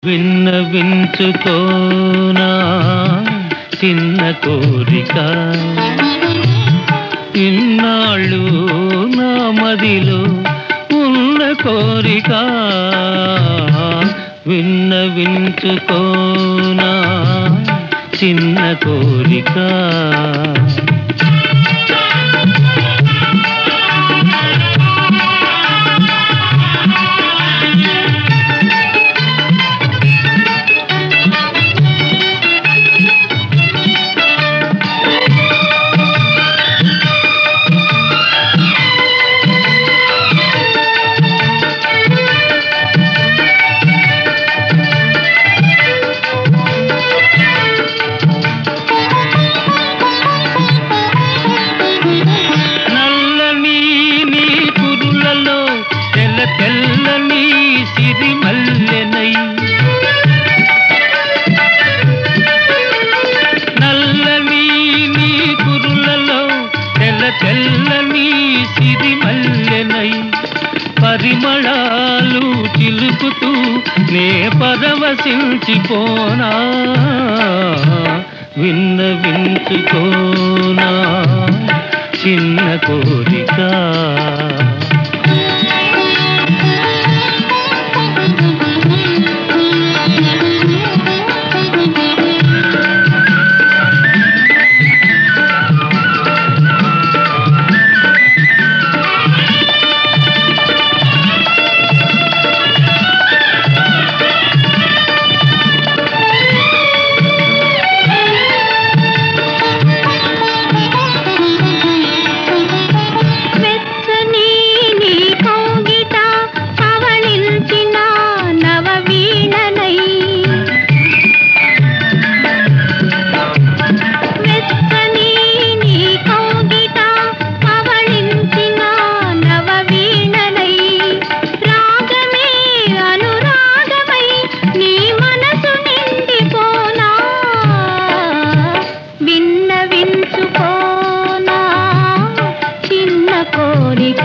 విన్నవించుకోనా చిన్న కోరిక ఇన్నాళ్ళు నా మదిలో ఉన్న కోరిక విన్నవించుకోనా చిన్న కోరిక నల్లని నీ కురులలో తెల్ల తెల్లని సిరి మల్లెనై నల్లని నీ కురులలో తెల్ల తెల్లని సిరి మల్లెనై పరిమళాలు చిలుకుతూ నే పరవశించిపోనా విన్న వించుకోనా చిన్న కోరిక వెచ్చని నీ కౌగిట పవళించిన నవవీణనై వెచ్చని నీ కౌగిట పవళించిన నవవీణనై రాగమే అనురాగమై నీ మనసు నిండిపోనా విన్నవించుకోనా చిన్న కోరిక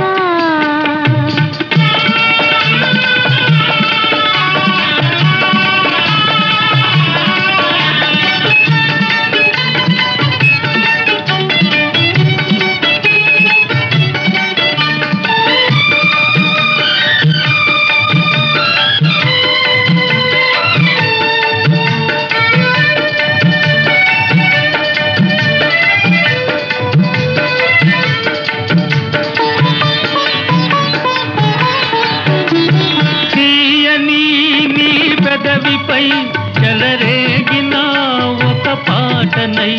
తీయని నీ పెదవిపై చెలరేగిన ఒక పాటనై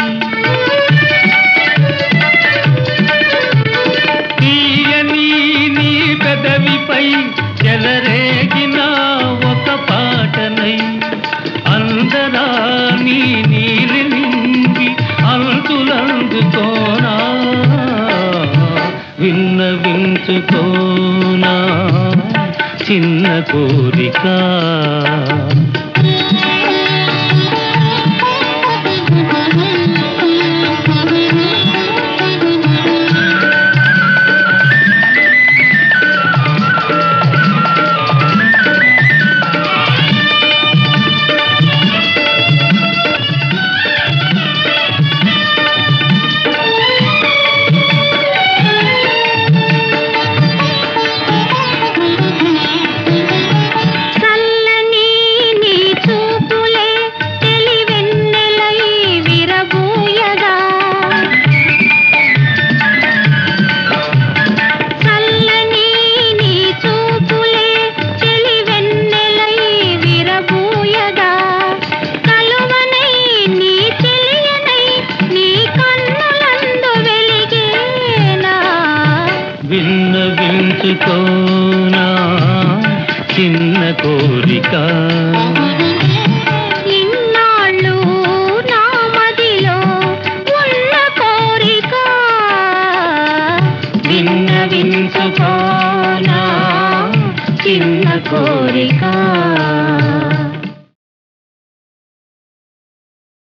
తీయని నీ పెదవిపై చెలరేగిన ఒక పాటనై అందరాని నీలి నిండి అంతులందుకోనా విన్న వించుకోనా చిన్న కోరిక చల్లని నీ చూపులే తెలివెన్నెలై విరబూయగా చల్లని నీ చూపులే తెలివెన్నెలై విరబూయగా కలువనై నీ తెలియనై నీ కన్నులందు వెలిగేనా విన్న వించుకోనా చిన్న కోరిక ఇన్నాళ్ళు నా మదిలో ఉన్న కోరిక విన్న వించుకోనా చిన్న కోరిక